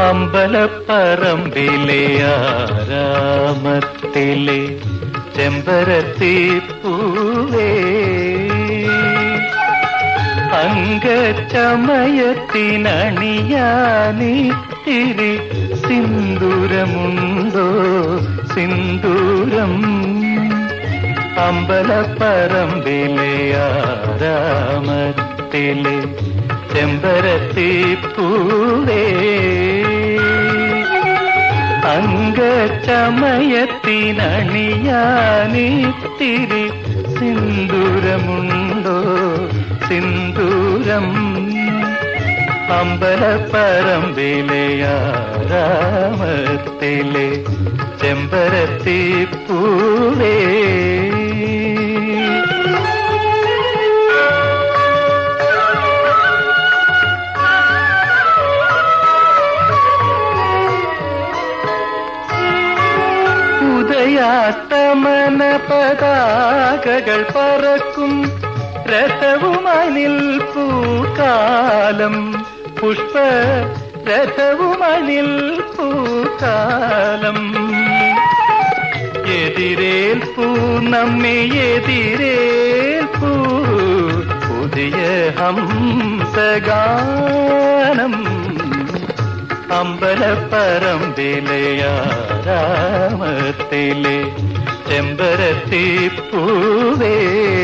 അമ്പലപ്പറമ്പിലെ ആരാമത്തിലെ ചെമ്പരത്തി പൂവേ അംഗച്ചമയത്തിനണിയാനിത്തിരി സിന്ദൂരമുണ്ടോ സിന്ദൂരം അമ്പലപ്പറമ്പിലെ ആരാമത്തിലെ ചെമ്പരത്തി പൂവേ അംഗച്ചമയത്തിനണിയാനിത്തിരി സിന്ദൂരമുണ്ടോ സിന്ദൂരം അമ്പലപ്പറമ്പിലെ ആരാമത്തിലെ ചെമ്പരത്തി പൂവേ ഉദയാസ്തമന പതാകകൾ പറക്കും രഥവുമായി നിൽപ്പൂക്കാലം പുഷ്പ രഥവുമായി നിൽപ്പൂക്കാലം എതിരേൽപ്പൂ നമ്മെ എതിരേൽപ്പൂ പുതിയ ഹംസഗാനം അമ്പലപ്പറമ്പിലെ ആരാമത്തിലെ ചെമ്പരത്തി പൂവേ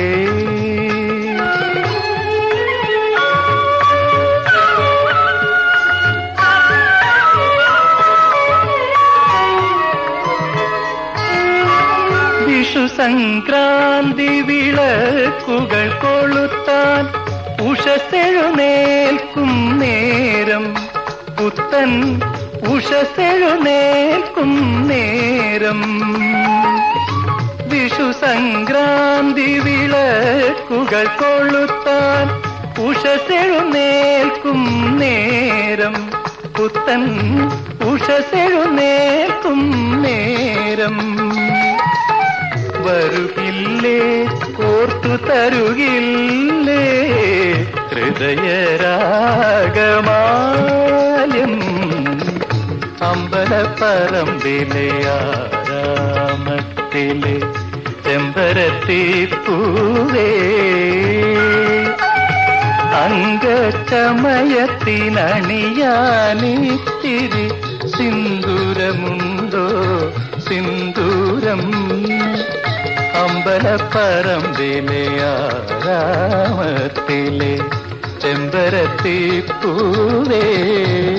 വിഷു സംക്രാന്തി വിളക്കുകൾ കൊളുത്താൻ ഉഷത്തെഴുന്നേൽക്കും നേരം പുത്തൻ ഉഷത്തെഴുന്നേൽക്കും നേരം വിഷു സംക്രാന്തി വിളക്കുകൾ കൊളുത്താൻ ഉഷത്തെഴുന്നേൽക്കും നേരം പുത്തൻ ഉഷത്തെഴുന്നേൽക്കും നേരം വരുകില്ലേ കോർത്തു തരുകില്ലേ ഹൃദയരാഗമാല്യം അമ്പലപ്പറമ്പിലെ ആരാമത്തിലെ ചെമ്പരത്തി പൂവേ അംഗച്ചമയത്തിനണിയാനിത്തിരി സിന്ദൂരമുണ്ടോ സിന്ദൂരം അമ്പലപ്പറമ്പിലെ ആരാമത്തിലെ ചെമ്പരത്തി പൂവേ